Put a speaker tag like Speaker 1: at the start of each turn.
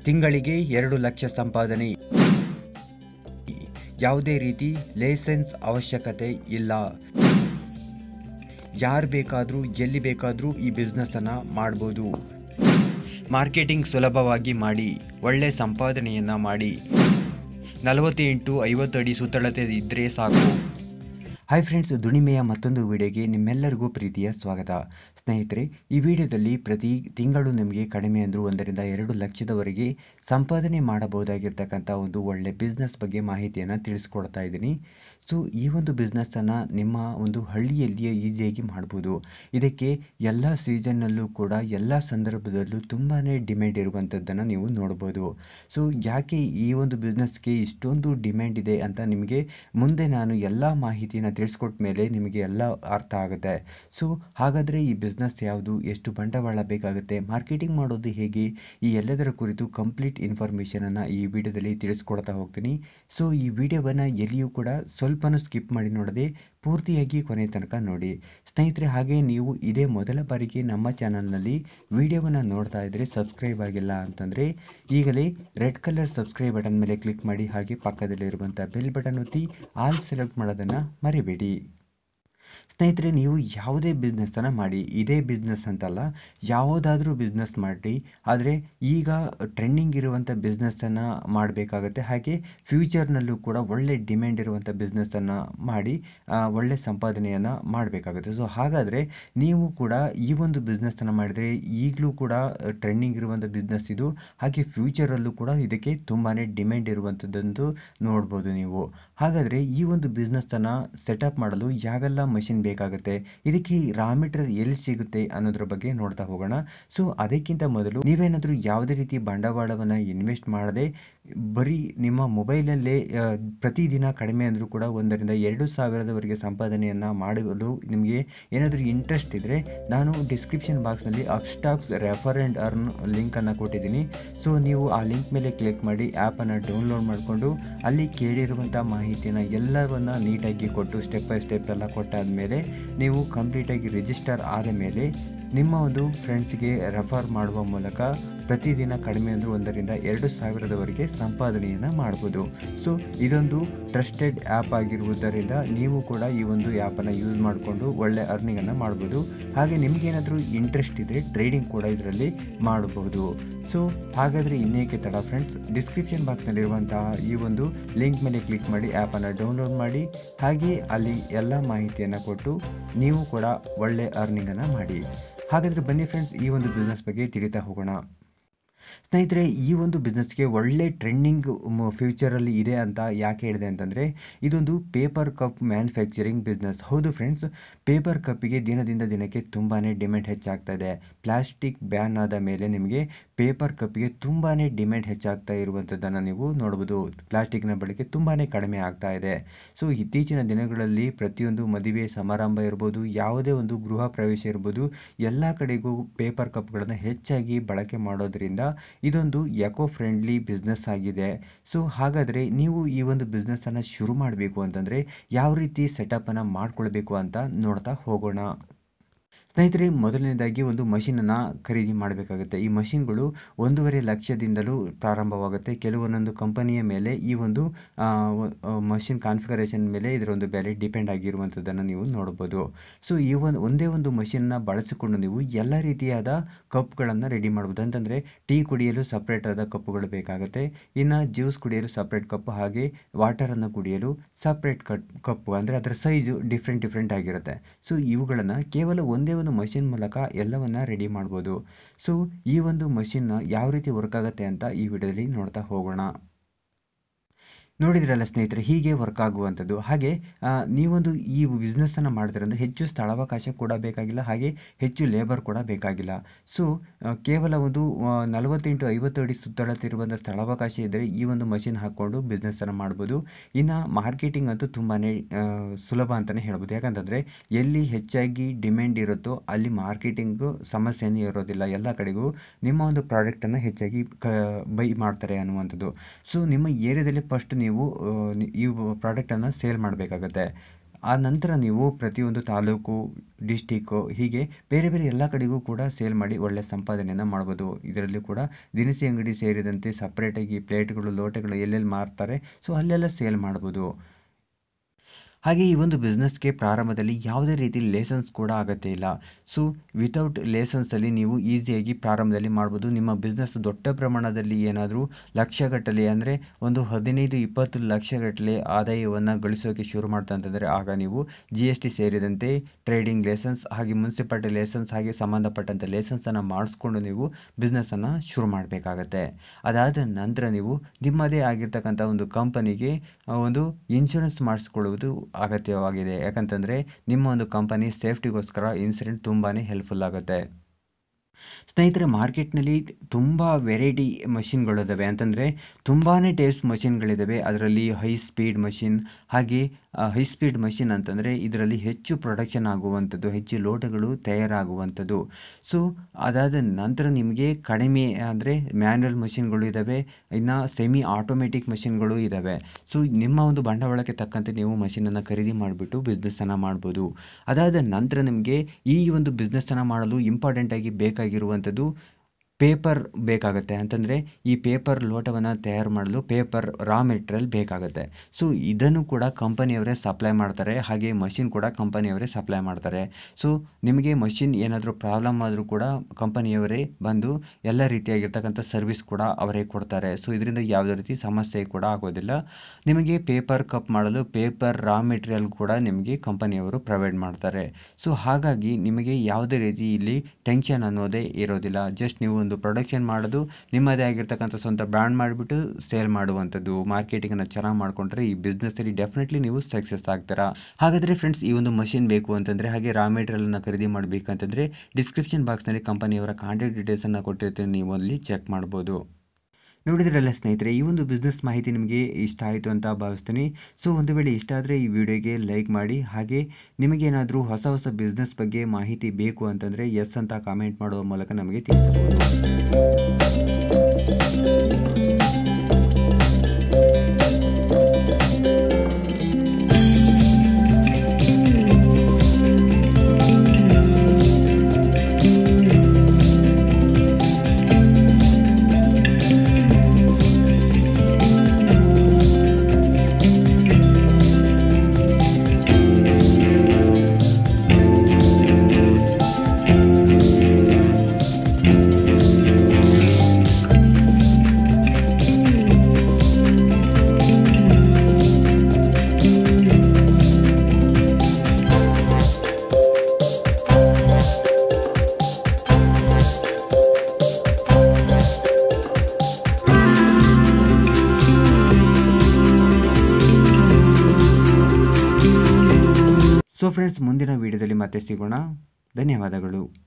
Speaker 1: ತಿಂಗಳಿಗೆ ಎರಡು ಲಕ್ಷ ಸಂಪಾದನೆ ಯಾವುದೇ ರೀತಿ ಲೈಸೆನ್ಸ್ ಅವಶ್ಯಕತೆ ಇಲ್ಲ ಯಾರು ಬೇಕಾದರೂ ಎಲ್ಲಿ ಬೇಕಾದರೂ ಈ ಬಿಸ್ನೆಸ್ಸನ್ನು ಮಾಡ್ಬೋದು ಮಾರ್ಕೆಟಿಂಗ್ ಸುಲಭವಾಗಿ ಮಾಡಿ ಒಳ್ಳೆ ಸಂಪಾದನೆಯನ್ನು ಮಾಡಿ ನಲವತ್ತು ಇಂಟು ಐವತ್ತು ಅಡಿ ಸುತ್ತಳತೆ ಇದ್ದರೆ ಸಾಕು ಹಾಯ್ ಫ್ರೆಂಡ್ಸ್ ದುಡಿಮೆಯ ಮತ್ತೊಂದು ವಿಡಿಯೋಗೆ ನಿಮ್ಮೆಲ್ಲರಿಗೂ ಪ್ರೀತಿಯ ಸ್ವಾಗತ ಸ್ನೇಹಿತರೆ ಈ ವಿಡಿಯೋದಲ್ಲಿ ಪ್ರತಿ ತಿಂಗಳು ನಿಮಗೆ ಕಡಿಮೆ ಅಂದರೂ ಒಂದರಿಂದ ಎರಡು ಲಕ್ಷದವರೆಗೆ ಸಂಪಾದನೆ ಮಾಡಬಹುದಾಗಿರ್ತಕ್ಕಂಥ ಒಂದು ಒಳ್ಳೆ ಬಿಸ್ನೆಸ್ ಬಗ್ಗೆ ಮಾಹಿತಿಯನ್ನು ತಿಳಿಸ್ಕೊಡ್ತಾ ಇದ್ದೀನಿ ಸೊ ಈ ಒಂದು ಬಿಸ್ನೆಸ್ಸನ್ನು ನಿಮ್ಮ ಒಂದು ಹಳ್ಳಿಯಲ್ಲಿಯೇ ಈಸಿಯಾಗಿ ಮಾಡ್ಬೋದು ಇದಕ್ಕೆ ಎಲ್ಲ ಸೀಸನ್ನಲ್ಲೂ ಕೂಡ ಎಲ್ಲ ಸಂದರ್ಭದಲ್ಲೂ ತುಂಬಾ ಡಿಮ್ಯಾಂಡ್ ಇರುವಂಥದ್ದನ್ನು ನೀವು ನೋಡ್ಬೋದು ಸೊ ಯಾಕೆ ಈ ಒಂದು ಬಿಸ್ನೆಸ್ಗೆ ಇಷ್ಟೊಂದು ಡಿಮ್ಯಾಂಡ್ ಇದೆ ಅಂತ ನಿಮಗೆ ಮುಂದೆ ನಾನು ಎಲ್ಲ ಮಾಹಿತಿನ ತಿಳಿಸ್ಕೊಟ್ಟ ಮೇಲೆ ನಿಮಗೆ ಎಲ್ಲ ಅರ್ಥ ಆಗುತ್ತೆ ಸೊ ಹಾಗಾದರೆ ಈ ಬಿಸ್ನೆಸ್ ಯಾವುದು ಎಷ್ಟು ಬಂಡವಾಳ ಬೇಕಾಗುತ್ತೆ ಮಾರ್ಕೆಟಿಂಗ್ ಮಾಡೋದು ಹೇಗೆ ಈ ಎಲ್ಲದರ ಕುರಿತು ಕಂಪ್ಲೀಟ್ ಇನ್ಫಾರ್ಮೇಷನನ್ನು ಈ ವಿಡಿಯೋದಲ್ಲಿ ತಿಳಿಸ್ಕೊಡ್ತಾ ಹೋಗ್ತೀನಿ ಸೊ ಈ ವಿಡಿಯೋವನ್ನು ಎಲ್ಲಿಯೂ ಕೂಡ ಸ್ವಲ್ಪನೂ ಸ್ಕಿಪ್ ಮಾಡಿ ನೋಡದೆ ಪೂರ್ತಿಯಾಗಿ ಕೊನೆ ತನಕ ನೋಡಿ ಸ್ನೇಹಿತರೆ ಹಾಗೆ ನೀವು ಇದೇ ಮೊದಲ ಬಾರಿಗೆ ನಮ್ಮ ಚಾನಲ್ನಲ್ಲಿ ವಿಡಿಯೋವನ್ನು ನೋಡ್ತಾ ಇದ್ದರೆ ಸಬ್ಸ್ಕ್ರೈಬ್ ಆಗಿಲ್ಲ ಅಂತಂದರೆ ಈಗಲೇ ರೆಡ್ ಕಲರ್ ಸಬ್ಸ್ಕ್ರೈಬ್ ಬಟನ್ ಮೇಲೆ ಕ್ಲಿಕ್ ಮಾಡಿ ಹಾಗೆ ಪಕ್ಕದಲ್ಲಿರುವಂಥ ಬೆಲ್ ಬಟನ್ ಒತ್ತಿ ಆಲ್ ಸೆಲೆಕ್ಟ್ ಮಾಡೋದನ್ನು ಮರಿಬೇಡಿ ಸ್ನೇಹಿತರೆ ನೀವು ಯಾವುದೇ ಬಿಸ್ನೆಸ್ಸನ್ನು ಮಾಡಿ ಇದೇ ಬಿಸ್ನೆಸ್ ಅಂತಲ್ಲ ಯಾವುದಾದ್ರೂ ಬಿಸ್ನೆಸ್ ಮಾಡಿ ಆದರೆ ಈಗ ಟ್ರೆಂಡಿಂಗ್ ಇರುವಂಥ ಬಿಸ್ನೆಸ್ಸನ್ನು ಮಾಡಬೇಕಾಗತ್ತೆ ಹಾಗೆ ಫ್ಯೂಚರ್ನಲ್ಲೂ ಕೂಡ ಒಳ್ಳೆ ಡಿಮ್ಯಾಂಡ್ ಇರುವಂಥ ಬಿಸ್ನೆಸ್ಸನ್ನು ಮಾಡಿ ಒಳ್ಳೆ ಸಂಪಾದನೆಯನ್ನು ಮಾಡಬೇಕಾಗುತ್ತೆ ಸೊ ಹಾಗಾದರೆ ನೀವು ಕೂಡ ಈ ಒಂದು ಬಿಸ್ನೆಸ್ಸನ್ನು ಮಾಡಿದರೆ ಈಗಲೂ ಕೂಡ ಟ್ರೆಂಡಿಂಗ್ ಇರುವಂಥ ಬಿಸ್ನೆಸ್ ಇದು ಹಾಗೆ ಫ್ಯೂಚರಲ್ಲೂ ಕೂಡ ಇದಕ್ಕೆ ತುಂಬಾ ಡಿಮ್ಯಾಂಡ್ ಇರುವಂಥದ್ದಂತೂ ನೋಡ್ಬೋದು ನೀವು ಹಾಗಾದರೆ ಈ ಒಂದು ಬಿಸ್ನೆಸ್ಸನ್ನು ಸೆಟಪ್ ಮಾಡಲು ಯಾವೆಲ್ಲ ಮಷಿನ್ ಬೇಕಾಗುತ್ತೆ ಇದಕ್ಕೆ ರಾ ಮೆಟೀರಿಯಲ್ ಎಲ್ಲಿ ಸಿಗುತ್ತೆ ಅನ್ನೋದ್ರ ಬಗ್ಗೆ ನೋಡ್ತಾ ಹೋಗೋಣ ಸೊ ಅದಕ್ಕಿಂತ ಮೊದಲು ನೀವೇನಾದರೂ ಯಾವುದೇ ರೀತಿ ಬಂಡವಾಳವನ್ನು ಇನ್ವೆಸ್ಟ್ ಮಾಡದೆ ಬರೀ ನಿಮ್ಮ ಮೊಬೈಲಲ್ಲೇ ಪ್ರತಿದಿನ ಕಡಿಮೆ ಅಂದರೂ ಕೂಡ ಒಂದರಿಂದ ಎರಡು ಸಾವಿರದವರೆಗೆ ಸಂಪಾದನೆಯನ್ನು ಮಾಡಲು ನಿಮಗೆ ಏನಾದರೂ ಇಂಟ್ರೆಸ್ಟ್ ಇದ್ದರೆ ನಾನು ಡಿಸ್ಕ್ರಿಪ್ಷನ್ ಬಾಕ್ಸ್ನಲ್ಲಿ ಅಪ್ಸ್ಟಾಕ್ಸ್ ರೆಫರ್ ಆ್ಯಂಡ್ ಅರ್ನ್ ಲಿಂಕನ್ನು ಕೊಟ್ಟಿದ್ದೀನಿ ಸೊ ನೀವು ಆ ಲಿಂಕ್ ಮೇಲೆ ಕ್ಲಿಕ್ ಮಾಡಿ ಆ್ಯಪನ್ನು ಡೌನ್ಲೋಡ್ ಮಾಡಿಕೊಂಡು ಅಲ್ಲಿ ಕೇಳಿರುವಂಥ ಮಾಹಿತಿನ ಎಲ್ಲವನ್ನು ನೀಟಾಗಿ ಕೊಟ್ಟು ಸ್ಟೆಪ್ ಬೈ ಸ್ಟೆಪ್ ಎಲ್ಲ ಕೊಟ್ಟಾದಮೇಲೆ ನೀವು ಕಂಪ್ಲೀಟಾಗಿ ರಿಜಿಸ್ಟರ್ ಆದ ಮೇಲೆ ನಿಮ್ಮ ಒಂದು ಫ್ರೆಂಡ್ಸ್ಗೆ ರೆಫರ್ ಮಾಡುವ ಮೂಲಕ ಪ್ರತಿದಿನ ಕಡಿಮೆ ಅಂದರೂ ಒಂದರಿಂದ ಎರಡು ಸಾವಿರದವರೆಗೆ ಸಂಪಾದನೆಯನ್ನು ಮಾಡ್ಬೋದು ಸೊ ಇದೊಂದು ಟ್ರಸ್ಟೆಡ್ ಆ್ಯಪ್ ಆಗಿರುವುದರಿಂದ ನೀವು ಕೂಡ ಈ ಒಂದು ಆ್ಯಪನ್ನು ಯೂಸ್ ಮಾಡಿಕೊಂಡು ಒಳ್ಳೆ ಅರ್ನಿಂಗನ್ನು ಮಾಡ್ಬೋದು ಹಾಗೆ ನಿಮಗೇನಾದರೂ ಇಂಟ್ರೆಸ್ಟ್ ಇದ್ದರೆ ಟ್ರೇಡಿಂಗ್ ಕೂಡ ಇದರಲ್ಲಿ ಮಾಡಬಹುದು ಸೊ ಹಾಗಾದರೆ ಇನ್ನೇಕೆ ತಡ ಫ್ರೆಂಡ್ಸ್ ಡಿಸ್ಕ್ರಿಪ್ಷನ್ ಬಾಕ್ಸ್ನಲ್ಲಿರುವಂತಹ ಈ ಒಂದು ಲಿಂಕ್ ಮೇಲೆ ಕ್ಲಿಕ್ ಮಾಡಿ ಆ್ಯಪನ್ನು ಡೌನ್ಲೋಡ್ ಮಾಡಿ ಹಾಗೆ ಅಲ್ಲಿ ಎಲ್ಲ ಮಾಹಿತಿಯನ್ನು ಕೊಟ್ಟು ನೀವು ಕೂಡ ಒಳ್ಳೆ ಅರ್ನಿಂಗನ್ನು ಮಾಡಿ ಹಾಗಾದರೆ ಬನ್ನಿ ಫ್ರೆಂಡ್ಸ್ ಈ ಒಂದು ಬಿಸ್ನೆಸ್ ಬಗ್ಗೆ ತಿಳಿತಾ ಹೋಗೋಣ ಸ್ನೇಹಿತರೆ ಈ ಒಂದು ಬಿಸ್ನೆಸ್ಗೆ ಒಳ್ಳೆ ಟ್ರೆಂಡಿಂಗ್ ಫ್ಯೂಚರಲ್ಲಿ ಇದೆ ಅಂತ ಯಾಕೆ ಹೇಳಿದೆ ಅಂತಂದರೆ ಇದೊಂದು ಪೇಪರ್ ಕಪ್ ಮ್ಯಾನುಫ್ಯಾಕ್ಚರಿಂಗ್ ಬಿಸ್ನೆಸ್ ಹೌದು ಫ್ರೆಂಡ್ಸ್ ಪೇಪರ್ ಕಪ್ಪಿಗೆ ದಿನದಿಂದ ದಿನಕ್ಕೆ ತುಂಬಾ ಡಿಮ್ಯಾಂಡ್ ಹೆಚ್ಚಾಗ್ತಾ ಇದೆ ಪ್ಲಾಸ್ಟಿಕ್ ಬ್ಯಾನ್ ಆದ ಮೇಲೆ ನಿಮಗೆ ಪೇಪರ್ ಕಪ್ಪಿಗೆ ತುಂಬಾ ಡಿಮ್ಯಾಂಡ್ ಹೆಚ್ಚಾಗ್ತಾ ಇರುವಂಥದ್ದನ್ನು ನೀವು ನೋಡ್ಬೋದು ಪ್ಲಾಸ್ಟಿಕ್ನ ಬಳಕೆ ತುಂಬಾ ಕಡಿಮೆ ಆಗ್ತಾ ಇದೆ ಸೊ ಇತ್ತೀಚಿನ ದಿನಗಳಲ್ಲಿ ಪ್ರತಿಯೊಂದು ಮದುವೆ ಸಮಾರಂಭ ಇರ್ಬೋದು ಯಾವುದೇ ಒಂದು ಗೃಹ ಪ್ರವೇಶ ಇರ್ಬೋದು ಎಲ್ಲ ಕಡೆಗೂ ಪೇಪರ್ ಕಪ್ಗಳನ್ನು ಹೆಚ್ಚಾಗಿ ಬಳಕೆ ಮಾಡೋದ್ರಿಂದ ಇದೊಂದು ಎಕೋ ಫ್ರೆಂಡ್ಲಿ ಬಿಸ್ನೆಸ್ ಆಗಿದೆ ಸೊ ಹಾಗಾದರೆ ನೀವು ಈ ಒಂದು ಬಿಸ್ನೆಸ್ಸನ್ನು ಶುರು ಮಾಡಬೇಕು ಅಂತಂದರೆ ಯಾವ ರೀತಿ ಸೆಟಪ್ಪನ್ನು ಮಾಡ್ಕೊಳ್ಬೇಕು ಅಂತ ನೋಡ್ತಾ ಹೋಗೋಣ ಸ್ನೇಹಿತರೆ ಮೊದಲನೇದಾಗಿ ಒಂದು ಮಷಿನನ್ನು ಖರೀದಿ ಮಾಡಬೇಕಾಗುತ್ತೆ ಈ ಮಷಿನ್ಗಳು ಒಂದೂವರೆ ಲಕ್ಷದಿಂದಲೂ ಪ್ರಾರಂಭವಾಗುತ್ತೆ ಕೆಲವೊಂದೊಂದು ಕಂಪನಿಯ ಮೇಲೆ ಈ ಒಂದು ಮಷಿನ್ ಕಾನ್ಫಿಗರೇಷನ್ ಮೇಲೆ ಇದರ ಒಂದು ಬೆಲೆ ಡಿಪೆಂಡ್ ಆಗಿರುವಂಥದ್ದನ್ನು ನೀವು ನೋಡ್ಬೋದು ಸೊ ಈ ಒಂದು ಒಂದೇ ಒಂದು ಮಷಿನ್ನ ಬಳಸಿಕೊಂಡು ನೀವು ಎಲ್ಲ ರೀತಿಯಾದ ಕಪ್ಗಳನ್ನು ರೆಡಿ ಮಾಡ್ಬೋದು ಅಂತಂದರೆ ಟೀ ಕುಡಿಯಲು ಸಪ್ರೇಟ್ ಆದ ಕಪ್ಪುಗಳು ಬೇಕಾಗುತ್ತೆ ಇನ್ನು ಜ್ಯೂಸ್ ಕುಡಿಯಲು ಸಪ್ರೇಟ್ ಕಪ್ ಹಾಗೆ ವಾಟರನ್ನು ಕುಡಿಯಲು ಸಪ್ರೇಟ್ ಕಟ್ ಕಪ್ಪು ಅಂದರೆ ಅದರ ಸೈಜು ಡಿಫ್ರೆಂಟ್ ಡಿಫ್ರೆಂಟ್ ಆಗಿರುತ್ತೆ ಸೊ ಇವುಗಳನ್ನು ಕೇವಲ ಒಂದೇ ಒಂದು ಮಷಿನ್ ಮೂಲಕ ಎಲ್ಲವನ್ನ ರೆಡಿ ಮಾಡ್ಬೋದು ಸೊ ಈ ಒಂದು ಮಷಿನ್ನ ಯಾವ ರೀತಿ ವರ್ಕ್ ಆಗುತ್ತೆ ಅಂತ ಈ ವಿಡಿಯೋದಲ್ಲಿ ನೋಡ್ತಾ ಹೋಗೋಣ ನೋಡಿದ್ರಲ್ಲ ಸ್ನೇಹಿತರೆ ಹೀಗೆ ವರ್ಕ್ ಆಗುವಂಥದ್ದು ಹಾಗೆ ನೀವೊಂದು ಈ ಬಿಸ್ನೆಸ್ಸನ್ನು ಮಾಡ್ತೀರಂದರೆ ಹೆಚ್ಚು ಸ್ಥಳಾವಕಾಶ ಕೂಡ ಬೇಕಾಗಿಲ್ಲ ಹಾಗೆ ಹೆಚ್ಚು ಲೇಬರ್ ಕೂಡ ಬೇಕಾಗಿಲ್ಲ ಸೊ ಕೇವಲ ಒಂದು ನಲವತ್ತೆಂಟು ಐವತ್ತು ಅಡಿ ಸುತ್ತಳತೆ ಇರುವಂಥ ಸ್ಥಳಾವಕಾಶ ಇದ್ದರೆ ಈ ಒಂದು ಮಷಿನ್ ಹಾಕ್ಕೊಂಡು ಬಿಸ್ನೆಸ್ಸನ್ನು ಮಾಡ್ಬೋದು ಇನ್ನು ಮಾರ್ಕೆಟಿಂಗ್ ಅಂತೂ ತುಂಬಾ ಸುಲಭ ಅಂತಲೇ ಹೇಳ್ಬೋದು ಯಾಕಂತಂದರೆ ಎಲ್ಲಿ ಹೆಚ್ಚಾಗಿ ಡಿಮ್ಯಾಂಡ್ ಇರುತ್ತೋ ಅಲ್ಲಿ ಮಾರ್ಕೆಟಿಂಗು ಸಮಸ್ಯೆನೇ ಇರೋದಿಲ್ಲ ಎಲ್ಲ ಕಡೆಗೂ ನಿಮ್ಮ ಒಂದು ಪ್ರಾಡಕ್ಟನ್ನು ಹೆಚ್ಚಾಗಿ ಕ ಬೈ ಮಾಡ್ತಾರೆ ಅನ್ನುವಂಥದ್ದು ಸೊ ನಿಮ್ಮ ಏರಿಯಾದಲ್ಲಿ ಫಸ್ಟ್ ನೀವು ಈ ಪ್ರಾಡಕ್ಟನ್ನು ಸೇಲ್ ಮಾಡಬೇಕಾಗತ್ತೆ ಆ ನಂತರ ನೀವು ಪ್ರತಿಯೊಂದು ತಾಲೂಕು ಡಿಸ್ಟಿಕ್ಕು ಹೀಗೆ ಬೇರೆ ಬೇರೆ ಎಲ್ಲ ಕಡೆಗೂ ಕೂಡ ಸೇಲ್ ಮಾಡಿ ಒಳ್ಳೆ ಸಂಪಾದನೆಯನ್ನು ಮಾಡ್ಬೋದು ಇದರಲ್ಲಿ ಕೂಡ ದಿನಸಿ ಅಂಗಡಿ ಸೇರಿದಂತೆ ಸಪ್ರೇಟಾಗಿ ಪ್ಲೇಟ್ಗಳು ಲೋಟಗಳು ಎಲ್ಲೆಲ್ಲಿ ಮಾರ್ತಾರೆ ಸೊ ಅಲ್ಲೆಲ್ಲ ಸೇಲ್ ಮಾಡ್ಬೋದು ಹಾಗೆ ಈ ಒಂದು ಬಿಸ್ನೆಸ್ಗೆ ಪ್ರಾರಂಭದಲ್ಲಿ ಯಾವುದೇ ರೀತಿ ಲೇಸನ್ಸ್ ಕೂಡ ಅಗತ್ಯ ಇಲ್ಲ ಸೊ ವಿತೌಟ್ ಲೇಸನ್ಸಲ್ಲಿ ನೀವು ಈಸಿಯಾಗಿ ಪ್ರಾರಂಭದಲ್ಲಿ ಮಾಡ್ಬೋದು ನಿಮ್ಮ ಬಿಸ್ನೆಸ್ ದೊಡ್ಡ ಪ್ರಮಾಣದಲ್ಲಿ ಏನಾದರೂ ಲಕ್ಷಗಟ್ಟಲೆ ಅಂದರೆ ಒಂದು ಹದಿನೈದು ಇಪ್ಪತ್ತು ಲಕ್ಷಗಟ್ಟಲೆ ಆದಾಯವನ್ನು ಗಳಿಸೋಕೆ ಶುರು ಮಾಡ್ತಾ ಅಂತಂದರೆ ಆಗ ನೀವು ಜಿ ಎಸ್ ಟಿ ಸೇರಿದಂತೆ ಟ್ರೇಡಿಂಗ್ ಲೇಸನ್ಸ್ ಹಾಗೆ ಮುನ್ಸಿಪಾಲ್ಟಿ ಲೇಸನ್ಸ್ ಹಾಗೆ ಸಂಬಂಧಪಟ್ಟಂಥ ಲೇಸನ್ಸನ್ನು ಮಾಡಿಸ್ಕೊಂಡು ನೀವು ಬಿಸ್ನೆಸ್ಸನ್ನು ಶುರು ಮಾಡಬೇಕಾಗತ್ತೆ ಅದಾದ ನಂತರ ನೀವು ನಿಮ್ಮದೇ ಆಗಿರ್ತಕ್ಕಂಥ ಒಂದು ಕಂಪನಿಗೆ ಒಂದು ಇನ್ಶೂರೆನ್ಸ್ ಮಾಡಿಸ್ಕೊಳ್ಳುವುದು ಅಗತ್ಯವಾಗಿದೆ ಯಾಕಂತಂದರೆ ನಿಮ್ಮ ಒಂದು ಕಂಪನಿ ಸೇಫ್ಟಿಗೋಸ್ಕರ ಇನ್ಸಿಡೆಂಟ್ ತುಂಬಾ ಹೆಲ್ಪ್ಫುಲ್ ಆಗುತ್ತೆ ಸ್ನೇಹಿತರೆ ಮಾರ್ಕೆಟ್ನಲ್ಲಿ ತುಂಬ ವೆರೈಟಿ ಮಷಿನ್ಗಳಿದ್ದಾವೆ ಅಂತಂದರೆ ತುಂಬಾ ಟೈಪ್ಸ್ ಮಷಿನ್ಗಳಿದ್ದಾವೆ ಅದರಲ್ಲಿ ಹೈ ಸ್ಪೀಡ್ ಮಷಿನ್ ಹಾಗೆ ಹೈ ಸ್ಪೀಡ್ ಮಷಿನ್ ಅಂತಂದರೆ ಇದರಲ್ಲಿ ಹೆಚ್ಚು ಪ್ರೊಡಕ್ಷನ್ ಆಗುವಂಥದ್ದು ಹೆಚ್ಚು ಲೋಟಗಳು ತಯಾರಾಗುವಂಥದ್ದು ಸೊ ಅದಾದ ನಂತರ ನಿಮಗೆ ಕಡಿಮೆ ಅಂದರೆ ಮ್ಯಾನ್ಯಲ್ ಮಷಿನ್ಗಳು ಇದ್ದಾವೆ ಇನ್ನು ಸೆಮಿ ಆಟೋಮೆಟಿಕ್ ಮಷಿನ್ಗಳು ಇದ್ದಾವೆ ಸೊ ನಿಮ್ಮ ಒಂದು ಬಂಡವಾಳಕ್ಕೆ ತಕ್ಕಂತೆ ನೀವು ಮಷಿನನ್ನು ಖರೀದಿ ಮಾಡಿಬಿಟ್ಟು ಬಿಸ್ನೆಸ್ಸನ್ನು ಮಾಡ್ಬೋದು ಅದಾದ ನಂತರ ನಿಮಗೆ ಈ ಒಂದು ಬಿಸ್ನೆಸ್ಸನ್ನು ಮಾಡಲು ಇಂಪಾರ್ಟೆಂಟಾಗಿ ಬೇಕಾಗಿರುವಂಥದ್ದು ಪೇಪರ್ ಬೇಕಾಗುತ್ತೆ ಅಂತಂದರೆ ಈ ಪೇಪರ್ ಲೋಟವನ್ನು ತಯಾರು ಮಾಡಲು ಪೇಪರ್ ರಾ ಮೆಟೀರಿಯಲ್ ಬೇಕಾಗುತ್ತೆ ಸೊ ಇದನ್ನು ಕೂಡ ಕಂಪನಿಯವರೇ ಸಪ್ಲೈ ಮಾಡ್ತಾರೆ ಹಾಗೆ ಮಷಿನ್ ಕೂಡ ಕಂಪನಿಯವರೇ ಸಪ್ಲೈ ಮಾಡ್ತಾರೆ ಸೊ ನಿಮಗೆ ಮಷಿನ್ ಏನಾದರೂ ಪ್ರಾಬ್ಲಮ್ ಆದರೂ ಕೂಡ ಕಂಪನಿಯವರೇ ಬಂದು ಎಲ್ಲ ರೀತಿಯಾಗಿರ್ತಕ್ಕಂಥ ಸರ್ವಿಸ್ ಕೂಡ ಅವರೇ ಕೊಡ್ತಾರೆ ಸೊ ಇದರಿಂದ ಯಾವುದೇ ರೀತಿ ಸಮಸ್ಯೆ ಕೂಡ ಆಗೋದಿಲ್ಲ ನಿಮಗೆ ಪೇಪರ್ ಕಪ್ ಮಾಡಲು ಪೇಪರ್ ರಾ ಮೆಟೀರಿಯಲ್ ಕೂಡ ನಿಮಗೆ ಕಂಪನಿಯವರು ಪ್ರೊವೈಡ್ ಮಾಡ್ತಾರೆ ಸೊ ಹಾಗಾಗಿ ನಿಮಗೆ ಯಾವುದೇ ರೀತಿ ಇಲ್ಲಿ ಟೆನ್ಷನ್ ಅನ್ನೋದೇ ಇರೋದಿಲ್ಲ ಜಸ್ಟ್ ನೀವು ಒಂದು ಪ್ರೊಡಕ್ಷನ್ ಮಾಡೋದು ನಿಮ್ಮದೇ ಆಗಿರ್ತಕ್ಕಂಥ ಸ್ವಂತ ಬ್ರ್ಯಾಂಡ್ ಮಾಡಿಬಿಟ್ಟು ಸೇಲ್ ಮಾಡುವಂಥದ್ದು ಮಾರ್ಕೆಟಿಂಗನ್ನು ಚೆನ್ನಾಗಿ ಮಾಡಿಕೊಂಡ್ರೆ ಈ ಬಿಸ್ನೆಸ್ಸಲ್ಲಿ ಡೆಫಿನೆಟ್ಲಿ ನೀವು ಸಕ್ಸಸ್ ಆಗ್ತೀರಾ ಹಾಗಾದರೆ ಫ್ರೆಂಡ್ಸ್ ಈ ಒಂದು ಮಷಿನ್ ಬೇಕು ಅಂತಂದರೆ ಹಾಗೆ ರಾ ಮೆಟೀರಿಯಲನ್ನು ಖರೀದಿ ಮಾಡಬೇಕಂತಂದರೆ ಡಿಸ್ಕ್ರಿಪ್ಷನ್ ಬಾಕ್ಸ್ನಲ್ಲಿ ಕಂಪನಿಯವರ ಕಾಂಟ್ಯಾಕ್ಟ್ ಡೀಟೇಲ್ಸನ್ನು ಕೊಟ್ಟಿರ್ತೀನಿ ನೀವು ಅಲ್ಲಿ ಚೆಕ್ ಮಾಡ್ಬೋದು ನೋಡಿದ್ರಲ್ಲ ಸ್ನೇಹಿತರೆ ಈ ಒಂದು ಬಿಸ್ನೆಸ್ ಮಾಹಿತಿ ನಿಮಗೆ ಇಷ್ಟ ಆಯಿತು ಅಂತ ಭಾವಿಸ್ತೀನಿ ಸೊ ಒಂದು ವೇಳೆ ಇಷ್ಟ ಆದರೆ ಈ ವಿಡಿಯೋಗೆ ಲೈಕ್ ಮಾಡಿ ಹಾಗೆ ನಿಮಗೇನಾದರೂ ಹೊಸ ಹೊಸ ಬಿಸ್ನೆಸ್ ಬಗ್ಗೆ ಮಾಹಿತಿ ಬೇಕು ಅಂತಂದರೆ ಎಸ್ ಅಂತ ಕಾಮೆಂಟ್ ಮಾಡುವ ಮೂಲಕ ನಮಗೆ ತಿಳಿಸಬಹುದು ಸೊ ಫ್ರೆಂಡ್ಸ್ ಮುಂದಿನ ವಿಡಿಯೋದಲ್ಲಿ ಮತ್ತೆ ಸಿಗೋಣ ಧನ್ಯವಾದಗಳು